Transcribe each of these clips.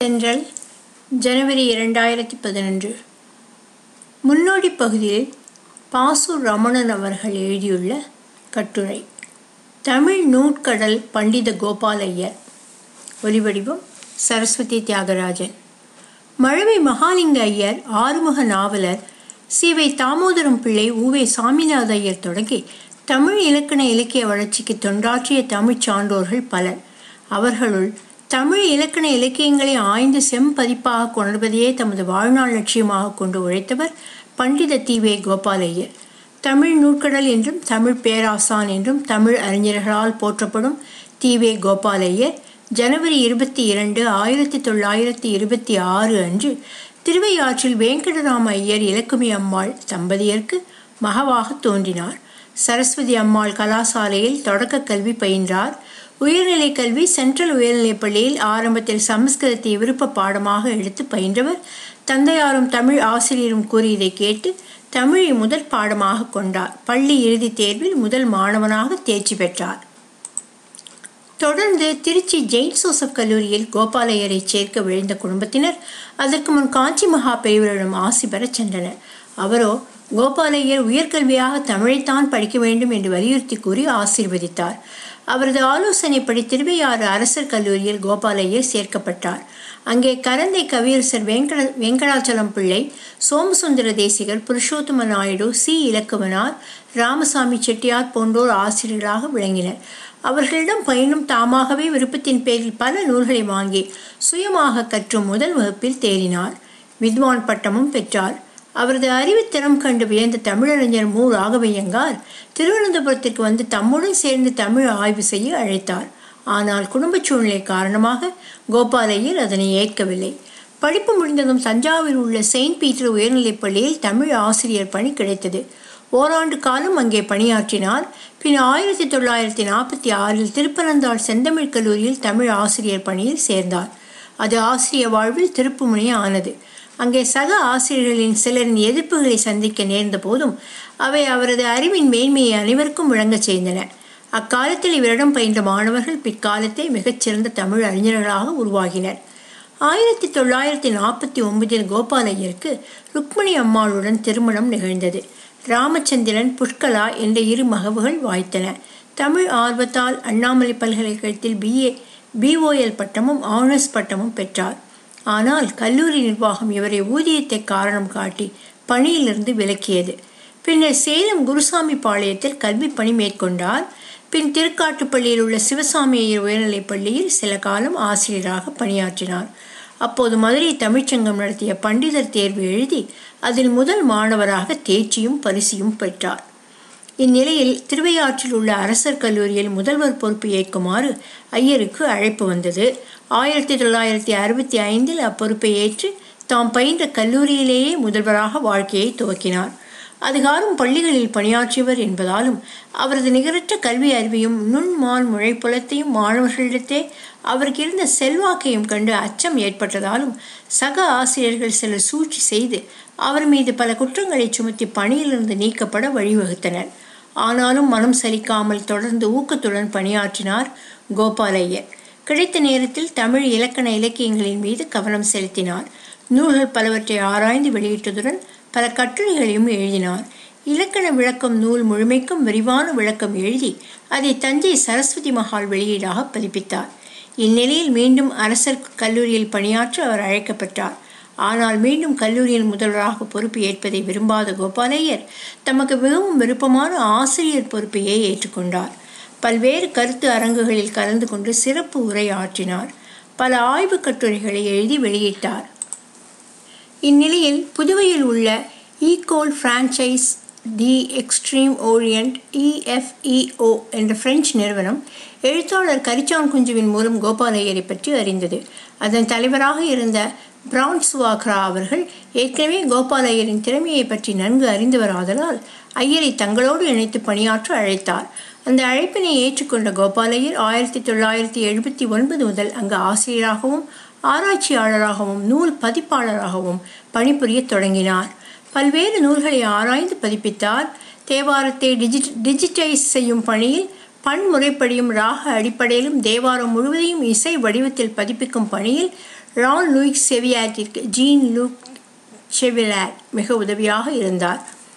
தென்றல் ஜனவரி இரண்டாயிரத்தி பதினொன்று முன்னோடி பகுதியில் பாசு ரமணன் அவர்கள் எழுதியுள்ள கட்டுரை தமிழ் நூற்கடல் பண்டித கோபாலையர் ஒலிவடிவம் சரஸ்வதி தியாகராஜன் மழவை மகாலிங்க ஐயர் ஆறுமுக நாவலர் சிவை தாமோதரம் பிள்ளை ஊவே சாமிநாத ஐயர் தொடங்கி தமிழ் இலக்கண இலக்கிய வளர்ச்சிக்கு தொண்டாற்றிய தமிழ்ச் சான்றோர்கள் பலர் அவர்களுள் தமிழ் இலக்கண இலக்கியங்களை ஆய்ந்து செம்பதிப்பாக கொணர்வதையே தமது வாழ்நாள் லட்சியமாக கொண்டு உழைத்தவர் பண்டித தீவே கோபாலையர் தமிழ் நூற்கடல் என்றும் தமிழ் பேராசான் என்றும் தமிழ் அறிஞர்களால் போற்றப்படும் தீவே கோபாலையர் ஜனவரி இருபத்தி இரண்டு ஆயிரத்தி தொள்ளாயிரத்தி இருபத்தி ஆறு அன்று திருவையாற்றில் வெங்கடராம ஐயர் இலக்குமி அம்மாள் தம்பதியருக்கு மகவாக தோன்றினார் சரஸ்வதி அம்மாள் கலாசாலையில் தொடக்க கல்வி பயின்றார் உயர்நிலை கல்வி சென்ட்ரல் உயர்நிலைப் பள்ளியில் ஆரம்பத்தில் சமஸ்கிருதத்தை விருப்ப பாடமாக எடுத்து பயின்றவர் தந்தையாரும் தமிழ் ஆசிரியரும் கூறியதை கேட்டு தமிழை முதல் பாடமாக கொண்டார் பள்ளி இறுதித் தேர்வில் முதல் மாணவனாக தேர்ச்சி பெற்றார் தொடர்ந்து திருச்சி ஜெயின் ஜோசப் கல்லூரியில் கோபாலையரை சேர்க்க விழுந்த குடும்பத்தினர் அதற்கு முன் காஞ்சி மகா பெரியவரிடம் ஆசி பெறச் சென்றனர் அவரோ கோபாலையர் உயர்கல்வியாக தமிழைத்தான் படிக்க வேண்டும் என்று வலியுறுத்தி கூறி ஆசீர்வதித்தார் அவரது ஆலோசனைப்படி திருவையாறு அரசர் கல்லூரியில் கோபாலையர் சேர்க்கப்பட்டார் அங்கே கரந்தை கவியரசர் வெங்கட வெங்கடாச்சலம் பிள்ளை சோமசுந்தர தேசிகர் புருஷோத்தம நாயுடு சி இலக்குவனார் ராமசாமி செட்டியார் போன்றோர் ஆசிரியர்களாக விளங்கினர் அவர்களிடம் பயிலும் தாமாகவே விருப்பத்தின் பேரில் பல நூல்களை வாங்கி சுயமாக கற்றும் முதல் வகுப்பில் தேறினார் வித்வான் பட்டமும் பெற்றார் அவரது அறிவுத்திறம் கண்டு வியந்த தமிழறிஞர் மு ராகவையங்கார் திருவனந்தபுரத்திற்கு வந்து தம்முடன் சேர்ந்து தமிழ் ஆய்வு செய்ய அழைத்தார் ஆனால் குடும்ப சூழ்நிலை காரணமாக கோபாலையர் அதனை ஏற்கவில்லை படிப்பு முடிந்ததும் தஞ்சாவூரில் உள்ள செயின்ட் பீட்டர் உயர்நிலைப் பள்ளியில் தமிழ் ஆசிரியர் பணி கிடைத்தது ஓராண்டு காலம் அங்கே பணியாற்றினார் பின் ஆயிரத்தி தொள்ளாயிரத்தி நாற்பத்தி ஆறில் திருப்பனந்தாள் செந்தமிழ் கல்லூரியில் தமிழ் ஆசிரியர் பணியில் சேர்ந்தார் அது ஆசிரிய வாழ்வில் திருப்புமுனை ஆனது அங்கே சக ஆசிரியர்களின் சிலரின் எதிர்ப்புகளை சந்திக்க நேர்ந்த போதும் அவை அவரது அறிவின் மேன்மையை அனைவருக்கும் விளங்கச் செய்தன அக்காலத்தில் இவரிடம் பயின்ற மாணவர்கள் பிற்காலத்தை மிகச்சிறந்த தமிழ் அறிஞர்களாக உருவாகினர் ஆயிரத்தி தொள்ளாயிரத்தி நாற்பத்தி ஒன்பதில் கோபாலையருக்கு ருக்மணி அம்மாளுடன் திருமணம் நிகழ்ந்தது ராமச்சந்திரன் புஷ்கலா என்ற இரு மகவுகள் வாய்த்தன தமிழ் ஆர்வத்தால் அண்ணாமலை பல்கலைக்கழகத்தில் பிஏ பிஓஎல் பட்டமும் ஆனர்ஸ் பட்டமும் பெற்றார் ஆனால் கல்லூரி நிர்வாகம் இவரை ஊதியத்தை காரணம் காட்டி பணியிலிருந்து விலக்கியது பின்னர் சேலம் குருசாமி பாளையத்தில் கல்வி பணி மேற்கொண்டார் பின் திருக்காட்டுப்பள்ளியில் உள்ள சிவசாமி ஐயர் உயர்நிலைப் பள்ளியில் சில காலம் ஆசிரியராக பணியாற்றினார் அப்போது மதுரை தமிழ்ச்சங்கம் நடத்திய பண்டிதர் தேர்வு எழுதி அதில் முதல் மாணவராக தேர்ச்சியும் பரிசியும் பெற்றார் இந்நிலையில் திருவையாற்றில் உள்ள அரசர் கல்லூரியில் முதல்வர் பொறுப்பு ஏற்குமாறு ஐயருக்கு அழைப்பு வந்தது ஆயிரத்தி தொள்ளாயிரத்தி அறுபத்தி ஐந்தில் அப்பொறுப்பை ஏற்று தாம் பயின்ற கல்லூரியிலேயே முதல்வராக வாழ்க்கையை துவக்கினார் அதிகாரும் பள்ளிகளில் பணியாற்றியவர் என்பதாலும் அவரது நிகரற்ற கல்வி அறிவையும் நுண்மான் முழைப்புலத்தையும் மாணவர்களிடத்தே அவருக்கு இருந்த செல்வாக்கையும் கண்டு அச்சம் ஏற்பட்டதாலும் சக ஆசிரியர்கள் சிலர் சூழ்ச்சி செய்து அவர் மீது பல குற்றங்களை சுமத்தி பணியிலிருந்து நீக்கப்பட வழிவகுத்தனர் ஆனாலும் மனம் சலிக்காமல் தொடர்ந்து ஊக்கத்துடன் பணியாற்றினார் கோபாலையர் கிடைத்த நேரத்தில் தமிழ் இலக்கண இலக்கியங்களின் மீது கவனம் செலுத்தினார் நூல்கள் பலவற்றை ஆராய்ந்து வெளியிட்டதுடன் பல கட்டுரைகளையும் எழுதினார் இலக்கண விளக்கம் நூல் முழுமைக்கும் விரிவான விளக்கம் எழுதி அதை தஞ்சை சரஸ்வதி மகால் வெளியீடாக பதிப்பித்தார் இந்நிலையில் மீண்டும் அரசர் கல்லூரியில் பணியாற்ற அவர் அழைக்கப்பட்டார் ஆனால் மீண்டும் கல்லூரியின் முதல்வராக பொறுப்பு ஏற்பதை விரும்பாத கோபாலையர் தமக்கு மிகவும் விருப்பமான ஆசிரியர் பொறுப்பையே ஏற்றுக்கொண்டார் பல்வேறு கருத்து அரங்குகளில் கலந்து கொண்டு சிறப்பு உரை ஆற்றினார் பல ஆய்வுக் கட்டுரைகளை எழுதி வெளியிட்டார் இந்நிலையில் புதுவையில் உள்ள Ecole Francaise de Extreme Orient EFEO என்ற பிரெஞ்சு நிறுவனம் எழுத்தாளர் கரிச்சான் குஞ்சுவின் மூலம் கோபாலையரை பற்றி அறிந்தது அதன் தலைவராக இருந்த பிரவுன்ஸ்வாக்ரா அவர்கள் ஏற்கனவே கோபாலையரின் திறமையை பற்றி நன்கு அறிந்தவர் ஆதலால் ஐயரை தங்களோடு இணைத்து பணியாற்ற அழைத்தார் அந்த அழைப்பினை ஏற்றுக்கொண்ட கோபாலையர் ஆயிரத்தி தொள்ளாயிரத்தி எழுபத்தி ஒன்பது முதல் அங்கு ஆசிரியராகவும் ஆராய்ச்சியாளராகவும் நூல் பதிப்பாளராகவும் பணிபுரிய தொடங்கினார் பல்வேறு நூல்களை ஆராய்ந்து பதிப்பித்தார் தேவாரத்தை டிஜிட் டிஜிட்டைஸ் செய்யும் பணியில் பன்முறைப்படியும் ராக அடிப்படையிலும் தேவாரம் முழுவதையும் இசை வடிவத்தில் பதிப்பிக்கும் பணியில் ரான் லூயிக் செவியாட்டிற்கு ஜீன் லூக் செவிலாட் மிக உதவியாக இருந்தார்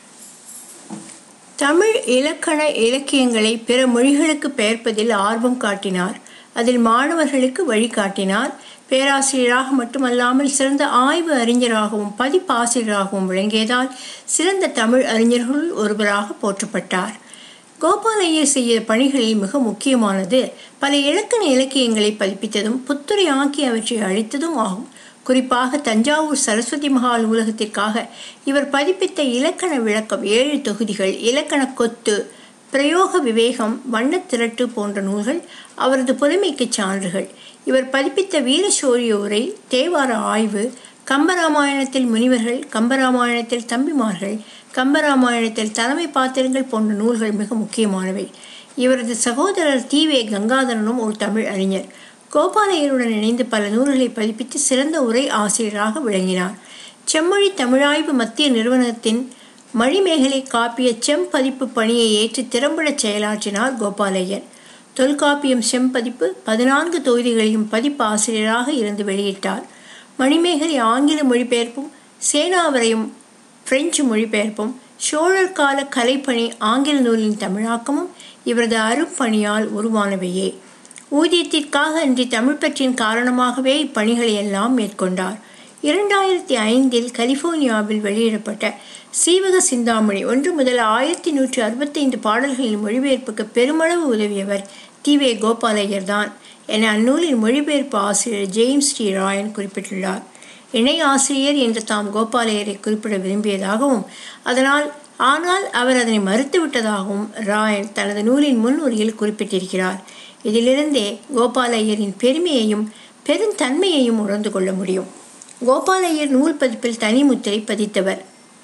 தமிழ் இலக்கண இலக்கியங்களை பிற மொழிகளுக்கு பெயர்ப்பதில் ஆர்வம் காட்டினார் அதில் மாணவர்களுக்கு வழிகாட்டினார் பேராசிரியராக மட்டுமல்லாமல் சிறந்த ஆய்வு அறிஞராகவும் பதிப்பாசிரியராகவும் விளங்கியதால் சிறந்த தமிழ் அறிஞர்களுள் ஒருவராக போற்றப்பட்டார் கோபாலையர் செய்த பணிகளில் மிக முக்கியமானது பல இலக்கண இலக்கியங்களை பதிப்பித்ததும் புத்துரையாக்கி அவற்றை அழித்ததும் ஆகும் குறிப்பாக தஞ்சாவூர் சரஸ்வதி மகால் நூலகத்திற்காக இவர் பதிப்பித்த இலக்கண விளக்கம் ஏழு தொகுதிகள் இலக்கண கொத்து பிரயோக விவேகம் வண்ணத் திரட்டு போன்ற நூல்கள் அவரது புலமைக்கு சான்றுகள் இவர் பதிப்பித்த வீரசோரிய உரை தேவார ஆய்வு கம்பராமாயணத்தில் முனிவர்கள் கம்பராமாயணத்தில் தம்பிமார்கள் கம்பராமாயணத்தில் தலைமை பாத்திரங்கள் போன்ற நூல்கள் மிக முக்கியமானவை இவரது சகோதரர் தீவே கங்காதரனும் ஒரு தமிழ் அறிஞர் கோபாலையருடன் இணைந்து பல நூல்களை பதிப்பித்து சிறந்த உரை ஆசிரியராக விளங்கினார் செம்மொழி தமிழாய்வு மத்திய நிறுவனத்தின் மணிமேகலை காப்பிய செம்பதிப்பு பணியை ஏற்று திறம்பட செயலாற்றினார் கோபாலையர் தொல்காப்பியம் செம்பதிப்பு பதினான்கு தொகுதிகளையும் பதிப்பு ஆசிரியராக இருந்து வெளியிட்டார் மணிமேகலை ஆங்கில மொழிபெயர்ப்பும் சேனாவரையும் பிரெஞ்சு மொழிபெயர்ப்பும் சோழர் கால கலைப்பணி ஆங்கில நூலின் தமிழாக்கமும் இவரது அருப்பணியால் உருவானவையே ஊதியத்திற்காக அன்றி தமிழ் பற்றின் காரணமாகவே இப்பணிகளை எல்லாம் மேற்கொண்டார் இரண்டாயிரத்தி ஐந்தில் கலிபோர்னியாவில் வெளியிடப்பட்ட சீவக சிந்தாமணி ஒன்று முதல் ஆயிரத்தி நூற்றி அறுபத்தைந்து பாடல்களின் மொழிபெயர்ப்புக்கு பெருமளவு உதவியவர் டி வே கோபாலையர் தான் என அந்நூலின் மொழிபெயர்ப்பு ஆசிரியர் ஜேம்ஸ் டி ராயன் குறிப்பிட்டுள்ளார் இணை ஆசிரியர் என்று தாம் கோபாலையரை குறிப்பிட விரும்பியதாகவும் அதனால் ஆனால் அவர் அதனை மறுத்துவிட்டதாகவும் ராயன் தனது நூலின் முன்னுரையில் குறிப்பிட்டிருக்கிறார் இதிலிருந்தே கோபாலையரின் பெருமையையும் பெருந்தன்மையையும் உணர்ந்து கொள்ள முடியும் கோபாலையர் நூல் பதிப்பில் தனி முத்திரை பதித்தவர்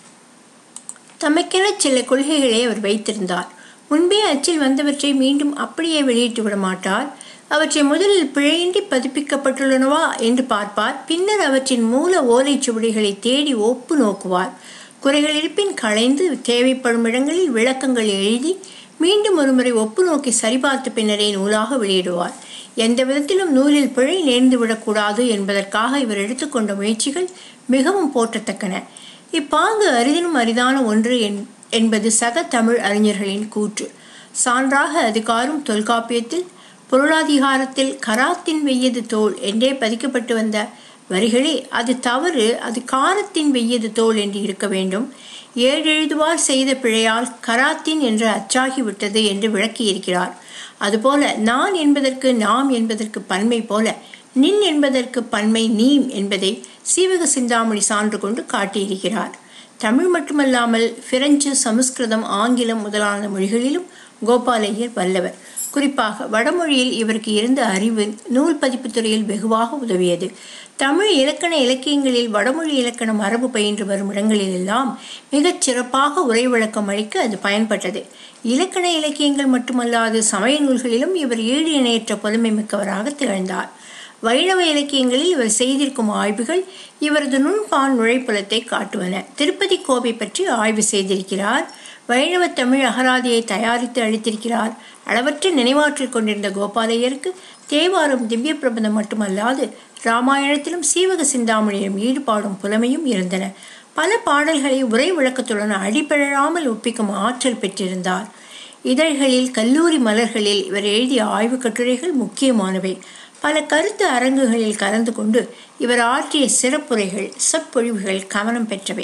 தமக்கென சில கொள்கைகளை அவர் வைத்திருந்தார் முன்பே அச்சில் வந்தவற்றை மீண்டும் அப்படியே வெளியிட்டு விட மாட்டார் அவற்றை முதலில் பிழையின்றி பதிப்பிக்கப்பட்டுள்ளனவா என்று பார்ப்பார் பின்னர் அவற்றின் மூல ஓலைச்சுவடிகளை தேடி ஒப்பு நோக்குவார் குறைகள் இருப்பின் களைந்து தேவைப்படும் இடங்களில் விளக்கங்கள் எழுதி மீண்டும் ஒருமுறை ஒப்பு நோக்கி சரிபார்த்த பின்னரே நூலாக வெளியிடுவார் எந்த விதத்திலும் நூலில் பிழை நேர்ந்து விடக்கூடாது என்பதற்காக இவர் எடுத்துக்கொண்ட முயற்சிகள் மிகவும் போற்றத்தக்கன இப்பாங்கு அரிதினும் அரிதான ஒன்று என்பது சக தமிழ் அறிஞர்களின் கூற்று சான்றாக அதுகாரும் தொல்காப்பியத்தில் பொருளாதிகாரத்தில் கராத்தின் வெய்யது தோல் என்றே பதிக்கப்பட்டு வந்த வரிகளே அது தவறு அது காரத்தின் வெய்யது தோல் என்று இருக்க வேண்டும் ஏழெழுதுவார் செய்த பிழையால் கராத்தின் என்று அச்சாகிவிட்டது என்று விளக்கியிருக்கிறார் அதுபோல நான் என்பதற்கு நாம் என்பதற்கு பன்மை போல நின் என்பதற்கு பன்மை நீம் என்பதை சீவக சிந்தாமணி சான்று கொண்டு காட்டியிருக்கிறார் தமிழ் மட்டுமல்லாமல் பிரெஞ்சு சமஸ்கிருதம் ஆங்கிலம் முதலான மொழிகளிலும் கோபாலையர் வல்லவர் குறிப்பாக வடமொழியில் இவருக்கு இருந்த அறிவு நூல் பதிப்பு துறையில் வெகுவாக உதவியது தமிழ் இலக்கண இலக்கியங்களில் வடமொழி இலக்கண மரபு பயின்று வரும் இடங்களிலெல்லாம் மிகச் சிறப்பாக உரை விளக்கம் அளிக்க அது பயன்பட்டது இலக்கண இலக்கியங்கள் மட்டுமல்லாது சமய நூல்களிலும் இவர் ஈடு இணையற்ற புலமை மிக்கவராக திகழ்ந்தார் வைணவ இலக்கியங்களில் இவர் செய்திருக்கும் ஆய்வுகள் இவரது நுண்பான் நுழைப்புலத்தை காட்டுவன திருப்பதி கோவை பற்றி ஆய்வு செய்திருக்கிறார் வைணவ தமிழ் அகராதியை தயாரித்து அளித்திருக்கிறார் அளவற்ற நினைவாற்றல் கொண்டிருந்த கோபாலையருக்கு தேவாரம் திவ்ய பிரபந்தம் மட்டுமல்லாது ராமாயணத்திலும் சீவக சிந்தாமணியிலும் ஈடுபாடும் புலமையும் இருந்தன பல பாடல்களை உரை விளக்கத்துடன் அடிப்பிழாமல் ஒப்பிக்கும் ஆற்றல் பெற்றிருந்தார் இதழ்களில் கல்லூரி மலர்களில் இவர் எழுதிய ஆய்வுக் கட்டுரைகள் முக்கியமானவை பல கருத்து அரங்குகளில் கலந்து கொண்டு இவர் ஆற்றிய சிறப்புரைகள் சொற்பொழிவுகள் கவனம் பெற்றவை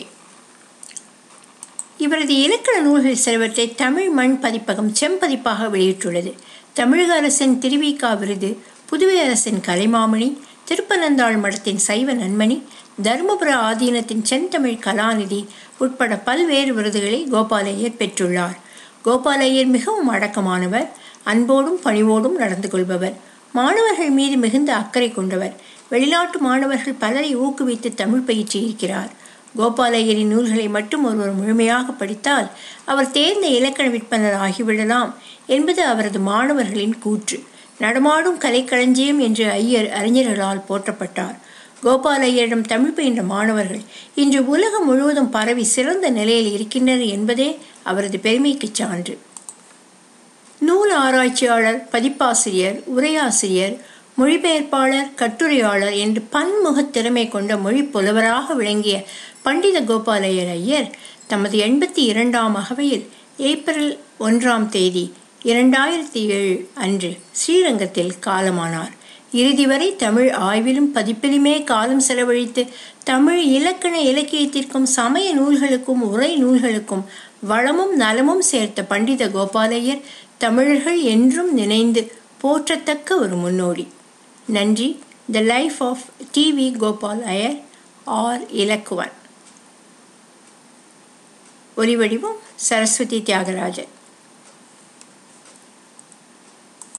இவரது இலக்கண நூல்கள் சிலவற்றை தமிழ் மண் பதிப்பகம் செம்பதிப்பாக வெளியிட்டுள்ளது தமிழக அரசின் திருவிகா விருது புதுவை அரசின் கலைமாமணி திருப்பனந்தாள் மடத்தின் சைவ நன்மணி தருமபுர ஆதீனத்தின் செந்தமிழ் கலாநிதி உட்பட பல்வேறு விருதுகளை கோபாலையர் பெற்றுள்ளார் கோபாலையர் மிகவும் அடக்கமானவர் அன்போடும் பணிவோடும் நடந்து கொள்பவர் மாணவர்கள் மீது மிகுந்த அக்கறை கொண்டவர் வெளிநாட்டு மாணவர்கள் பலரை ஊக்குவித்து தமிழ் பயிற்சி இருக்கிறார் கோபாலையரின் நூல்களை மட்டும் ஒருவர் முழுமையாக படித்தால் அவர் தேர்ந்த இலக்கண விற்பனர் ஆகிவிடலாம் என்பது அவரது மாணவர்களின் கூற்று நடமாடும் கலைக்களஞ்சியம் என்று ஐயர் அறிஞர்களால் போற்றப்பட்டார் கோபாலையரிடம் தமிழ் பயின்ற மாணவர்கள் இன்று உலகம் முழுவதும் பரவி சிறந்த நிலையில் இருக்கின்றனர் என்பதே அவரது பெருமைக்கு சான்று நூல் ஆராய்ச்சியாளர் பதிப்பாசிரியர் உரையாசிரியர் மொழிபெயர்ப்பாளர் கட்டுரையாளர் என்று பன்முகத் திறமை கொண்ட மொழி புலவராக விளங்கிய பண்டித கோபாலையர் ஐயர் தமது எண்பத்தி இரண்டாம் அகவையில் ஏப்ரல் ஒன்றாம் தேதி இரண்டாயிரத்தி ஏழு அன்று ஸ்ரீரங்கத்தில் காலமானார் இறுதி வரை தமிழ் ஆய்விலும் பதிப்பிலுமே காலம் செலவழித்து தமிழ் இலக்கண இலக்கியத்திற்கும் சமய நூல்களுக்கும் உரை நூல்களுக்கும் வளமும் நலமும் சேர்த்த பண்டித கோபாலையர் தமிழர்கள் என்றும் நினைந்து போற்றத்தக்க ஒரு முன்னோடி நன்றி the life of TV Gopal Iyer R Ilakkuvan ஒலிவடிவம் சரஸ்வதி தியாகராஜன்